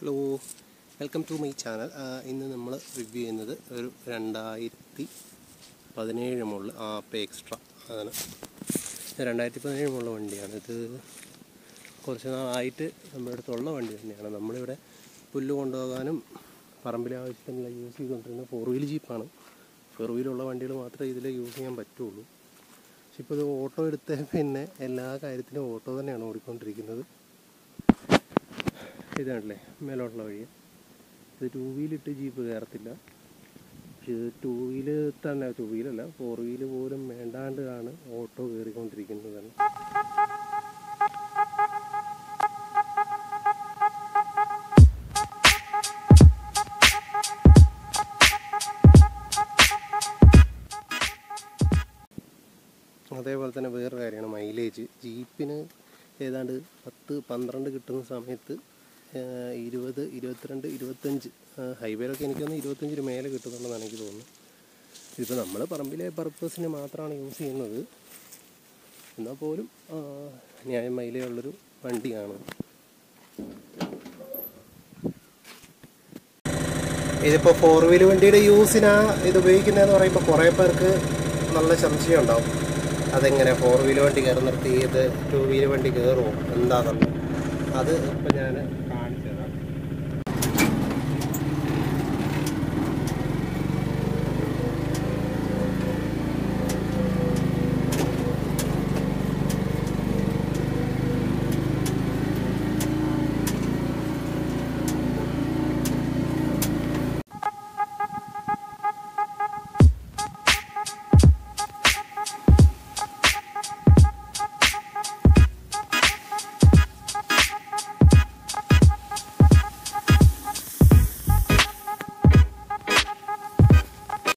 hello welcome to my channel ഇന്ന് നമ്മൾ review ചെയ്യുന്നത് ഒരു രണ്ടായിരത്തി പതിനേഴ് മുകളിൽ ആപ്പ് എക്സ്ട്രാ അതാണ് രണ്ടായിരത്തി പതിനേഴ് മുകളിലെ വണ്ടിയാണ് ഇത് കുറച്ച് നാളായിട്ട് നമ്മുടെ അടുത്തുള്ള വണ്ടി തന്നെയാണ് നമ്മളിവിടെ പുല്ല് കൊണ്ടുപോകാനും പറമ്പിലെ ആവശ്യത്തിനുള്ള യൂസ് ചെയ്തുകൊണ്ടിരുന്ന ഫോർ വീൽ ജീപ്പാണ് ഫോർ വീലുള്ള വണ്ടികൾ മാത്രമേ ഇതിൽ യൂസ് ചെയ്യാൻ പറ്റുള്ളൂ പക്ഷെ ഇപ്പോൾ ഇത് ഓട്ടോ എടുത്ത പിന്നെ എല്ലാ കാര്യത്തിലും ഓട്ടോ തന്നെയാണ് ഓടിക്കൊണ്ടിരിക്കുന്നത് ഇതാണല്ലേ മേലോട്ടുള്ള വഴി ഇത് ടൂ വീലിട്ട് ജീപ്പ് കയറത്തില്ല പക്ഷെ ഇത് ടൂ വീല് തന്നെ ടൂ വീലല്ല ഫോർ വീല് പോലും വേണ്ടാണ്ട് ആണ് ഓട്ടോ കയറിക്കൊണ്ടിരിക്കുന്നത് തന്നെ അതേപോലെ തന്നെ വേറൊരു കാര്യമാണ് മൈലേജ് ജീപ്പിന് ഏതാണ്ട് പത്ത് പന്ത്രണ്ട് കിട്ടുന്ന സമയത്ത് ആഹ് ഇരുപത് ഇരുപത്തിരണ്ട് ഇരുപത്തഞ്ച് ഹൈവേയിലൊക്കെ എനിക്കൊന്ന് ഇരുപത്തഞ്ചിന് മേലെ കിട്ടുന്നുണ്ടെന്നാണ് എനിക്ക് തോന്നുന്നത് ഇതിപ്പോൾ നമ്മൾ പറമ്പിലെ പർപ്പസിന് മാത്രമാണ് യൂസ് ചെയ്യുന്നത് എന്നാൽ പോലും ആഹ് ന്യായം മൈലേജ് ഉള്ളൊരു വണ്ടിയാണ് ഇതിപ്പോൾ ഫോർ വീൽ വണ്ടിയുടെ യൂസിനാ ഇത് ഉപയോഗിക്കുന്നതെന്ന് പറയുമ്പോൾ കുറേ പേർക്ക് നല്ല സംശയം ഉണ്ടാവും അതെങ്ങനെ ഫോർ വീൽ വണ്ടി കയറി നിർത്തി ഇത് ടു വീൽ വണ്ടി കയറുമോ എന്താണെന്നുള്ളത് അത് ഇപ്പം ഞാൻ